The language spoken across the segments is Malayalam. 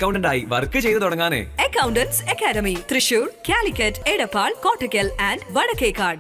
അക്കൗണ്ടന്റ് ആയി വർക്ക് ചെയ്തു തുടങ്ങാനേ accountants academy Thrissur Calicut Edappal Kottakkal and Vadakkekad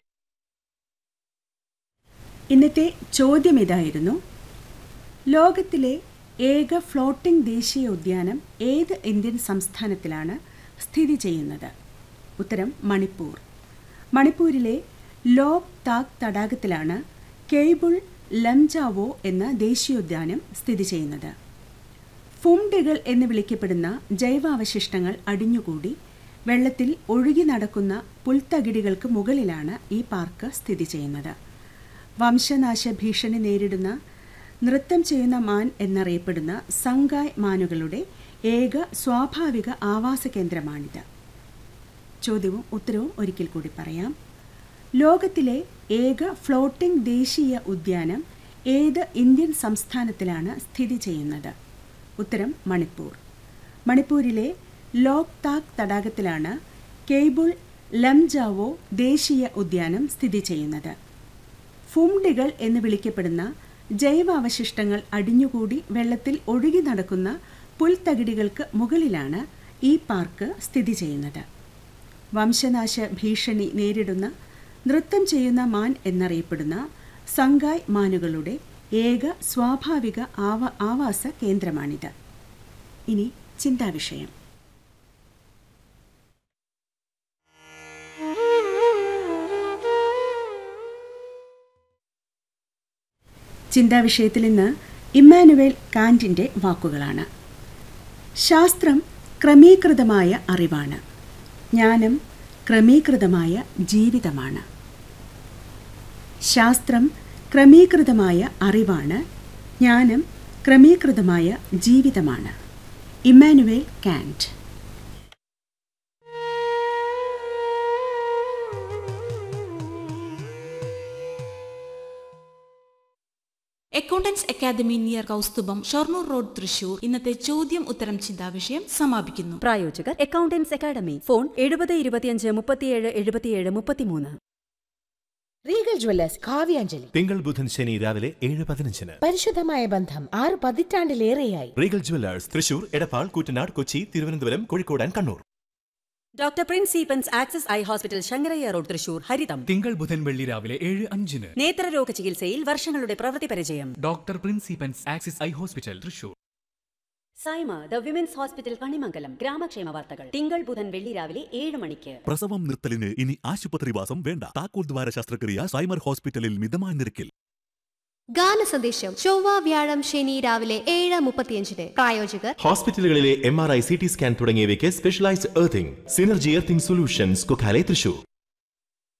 ഇന്നത്തെ ചോദ്യം ഇതായിരുന്നു ലോകത്തിലെ ഏക ഫ്ലോട്ടിംഗ് ദേശീയ ഉദ്യാനം ഏത് ഇന്ത്യൻ സംസ്ഥാനത്തിലാണ് സ്ഥിതി ചെയ്യുന്നത് ഉത്തരം മണിപ്പൂർ മണിപ്പൂരിലെ ലോക് താക് തടാകത്തിലാണ് കെയ്ബുൾ ലംജാവോ എന്ന ദേശീയോദ്യാനം സ്ഥിതി ചെയ്യുന്നത് ഫുംഡികൾ എന്ന് വിളിക്കപ്പെടുന്ന ജൈവാവശിഷ്ടങ്ങൾ അടിഞ്ഞുകൂടി വെള്ളത്തിൽ ഒഴുകി നടക്കുന്ന പുൽത്തകിടികൾക്ക് മുകളിലാണ് ഈ പാർക്ക് സ്ഥിതി ചെയ്യുന്നത് വംശനാശ ഭീഷണി നേരിടുന്ന നൃത്തം ചെയ്യുന്ന മാൻ എന്നറിയപ്പെടുന്ന സംഗായ് മാനുകളുടെ ഏക സ്വാഭാവിക ആവാസ കേന്ദ്രമാണിത് ചോദ്യവും ഉത്തരവും ഒരിക്കൽ കൂടി പറയാം ലോകത്തിലെ ഏക ഫ്ലോട്ടിംഗ് ദേശീയ ഉദ്യാനം ഏത് ഇന്ത്യൻ സംസ്ഥാനത്തിലാണ് സ്ഥിതി ചെയ്യുന്നത് ഉത്തരം മണിപ്പൂർ മണിപ്പൂരിലെ ലോക് താക് തടാകത്തിലാണ് കെയ്ബുൾ ലംജാവോ ദേശീയ ഉദ്യാനം സ്ഥിതി ചെയ്യുന്നത് ഫുംഡികൾ എന്ന് വിളിക്കപ്പെടുന്ന ജൈവാവശിഷ്ടങ്ങൾ അടിഞ്ഞുകൂടി വെള്ളത്തിൽ ഒഴുകി നടക്കുന്ന പുൽത്തകിടികൾക്ക് മുകളിലാണ് ഈ പാർക്ക് സ്ഥിതി ചെയ്യുന്നത് വംശനാശ ഭീഷണി നേരിടുന്ന നൃത്തം ചെയ്യുന്ന മാൻ എന്നറിയപ്പെടുന്ന സംഗായ് മാനുകളുടെ ഏക സ്വാഭാവിക ആവ ആവാസ കേന്ദ്രമാണിത് ഇനി ചിന്താവിഷയം ചിന്താവിഷയത്തിൽ ഇന്ന് ഇമ്മാനുവേൽ കാന്റിൻ്റെ വാക്കുകളാണ് ശാസ്ത്രം ക്രമീകൃതമായ അറിവാണ് ജ്ഞാനം ക്രമീകൃതമായ ജീവിതമാണ് ശാസ്ത്രം ക്രമീകൃതമായ അറിവാണ് ജ്ഞാനം ക്രമീകൃതമായ ജീവിതമാണ് Immanuel Kant accountants academy near Kausthubham Shoranur road Thrissur ഇന്നത്തെ ചോദ്യം ഉത്തരം ചിന്താവിഷയം സമാപിക്കുന്നു പ്രായോജകർ അക്കൗണ്ടൻസ് അക്കാദമി ഫോൺ എഴുപത് ഇരുപത്തിയഞ്ച് മുപ്പത്തിയേഴ് എഴുപത്തിയേഴ് മുപ്പത്തിമൂന്ന് റീഗൽ ജ്വല്ലേഴ്സ് കാവ്യാഞ്ജലി തിങ്കൾ ബുധൻ ശനി രാവിലെ ഏഴ് പതിനഞ്ചിന് പരിശുദ്ധമായ ബന്ധം ആറ് പതിറ്റാണ്ടിലേറെയായി Regal jewellers Thrissur Edappal Koottanad Kochi Thiruvananthapuram Kozhikode and Kannur doctor പ്രിൻസ് സീപ്പൻസ് access eye hospital Sankarayya road Thrissur ഹരിതം തിങ്കൾ ബുധൻ വെള്ളി രാവിലെ ഏഴ് അഞ്ചിന് നേത്രരോഗ ചികിത്സയിൽ വർഷങ്ങളുടെ പ്രവൃത്തി പരിചയം ഡോക്ടർ പ്രിൻസിപ്പൻസ് access eye hospital Thrissur Saima the women's hospital Kanimangalam ഗ്രാമക്ഷേമ വാർത്തകൾ തിങ്കൾ ബുധൻ വെള്ളി രാവിലെ ഏഴ് മണിക്ക് പ്രസവം നിർത്തലിന് ഇനി ആശുപത്രിവാസം വേണ്ട താക്കോൽ ദ്വാര ശസ്ത്രക്രിയ സൈമർ ഹോസ്പിറ്റലിൽ മിതമായ നിരക്കിൽ ഗാന സന്ദേശം ചൊവ്വ വ്യാഴം ശനി രാവിലെ ഏഴ് മുപ്പത്തിയഞ്ചിന് പ്രായോജകർ ഹോസ്പിറ്റലുകളിലെ M R I C T scan തുടങ്ങിയവയ്ക്ക് specialized earthing synergy earthing solutions Kokkale Thrissur